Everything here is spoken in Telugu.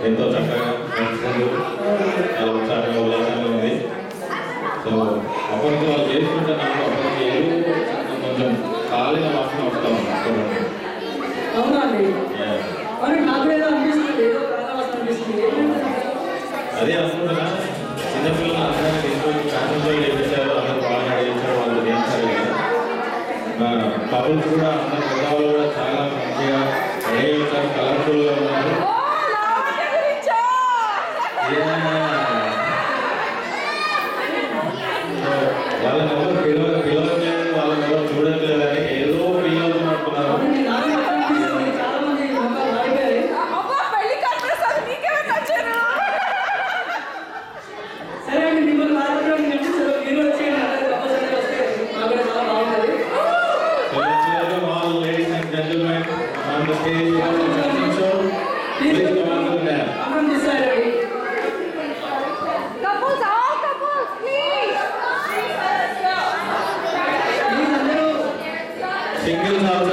ఎంతో చక్కగా నడుచుకుంటూ చాలా ఉత్సాహంగా ఉల్లాసంగా ఉంది సో అప్పటికి వాళ్ళు చేసుకుంటే నాకు అప్పటికి ఏదో కొంచెం కాలిన వాసన వస్తా ఉంది చూడండి అవునా అండి Yeah. మరి నాకు ఏదో అనిపిస్తుంది ఏదో ప్రాణవాసన అనిపిస్తుంది ఏంటంటే అదే అనుకుంటున్నా చిన్నపిల్లలు అందరినీ తీసుకొని ఫ్యాషన్ షో చేయించారు అందరూ బాగా నడిపించారు వాళ్ళు చేయించారు కదా కపుల్స్ కూడా అందరు పెద్దవాళ్ళు కూడా చాలా మంచిగా రెడీ అయ్యారు కలర్ఫుల్గా ఉన్నారు వాళ్ళని ఎవరు పిలవ పిలవట్లేదు వాళ్ళని ఎవరు చూడట్లేదు అని ఏదో ఫీల్ అవుతున్నట్టున్నారు అవునండి, నాకు అట్లా అనిపిస్తుంది చాలా మంది మొక్కలు మారిపోయాయి సరే అండి మిమ్మల్ని మాట్లాడడం కంటే సరే మీరు వచ్చేయండి అందరూ కంపల్సరీ వస్తే మాకు కూడా చాలా బాగుంటుంది So let's welcome all ladies and gentlemen on the stage for the fashion show. Please come on to the dance. అందరం తీసారండి Couples, all couples, please. Please అందరూ Singles also